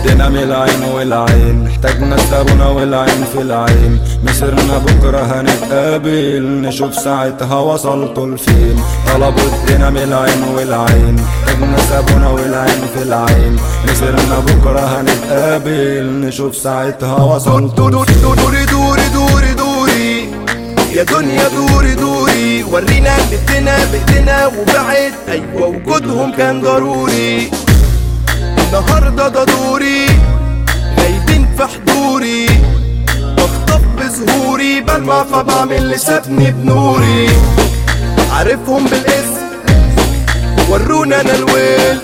الدينام العين والعين احتاجنا الصابونة والعين في العين مسيرنا بكرة هنتقابل نشوف ساعتها وصلتوا لفين طلبوا الدينام العين والعين احتاجنا الصابونة والعين في العين مسيرنا بكرة هنتقابل نشوف ساعتها وصلتوا دوري دوري دوري دوري دوري يا دنيا دوري دوري ورينا بيتنا بيتنا وبعد ايوه وجودهم كان ضروري النهارده ده دوري غايبين في حضوري بخطف بظهوري بلمع فبعمل لسابني بنوري عارفهم بالاسم ورونا انا الويل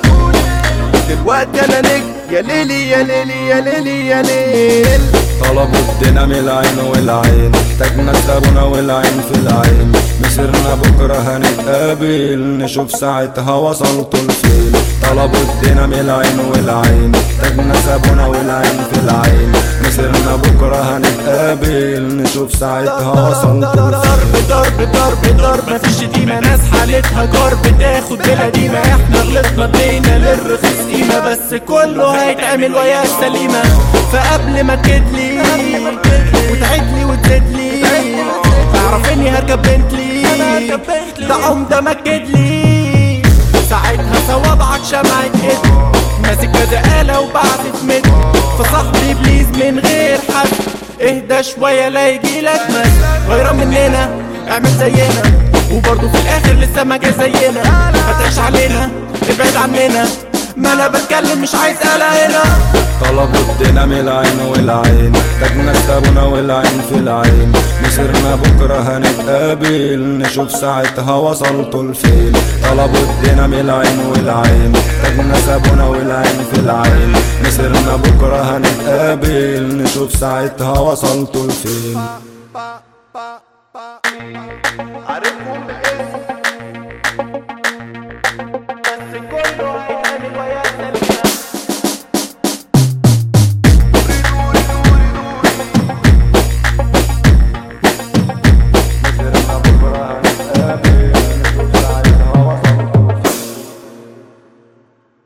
دلوقتي انا نجم يا ليلي يا ليلي يا ليلي يا ليل طلبوا الدينام العين والعين احتاجنا الصابونة والعين في العين مسيرنا بكرة هنتقابل نشوف ساعتها وصلتوا لفين طلبوا الدينام العين والعين احتاجنا صابونة والعين في العين مسيرنا بكرة هنتقابل نشوف ساعتها وصلتوا لفين ضرب ضرب ضرب ضرب مفيش شتيمة ناس حالتها جرب تاخد بلا ديمة احنا غلطنا بينا للرخيص قيمة بس كله هيتعمل ويا السليمة فقبل ما تجدلي وتعدلي وتزيدلي تعرف اني هركب بنتلي ده عمدة مكدلي ساعتها صوابعك شمعة ايد ماسك كذا آلة وبعزف مد فصاحبي بليز من غير حد اهدى شوية لا يجيلك مد غيرة مننا اعمل زينا وبرضه في الاخر لسه ما جا زينا ما تعيش علينا ابعد عننا ما انا بتكلم مش عايز قلق هنا طلبوا الدينام العين والعين احتاجنا الصابونة والعين في العين مسيرنا بكرة هنتقابل نشوف ساعتها وصلتوا لفين طلبوا الدينام العين والعين احتاجنا صابونة والعين في العين مسيرنا بكرة هنتقابل نشوف ساعتها وصلتوا لفين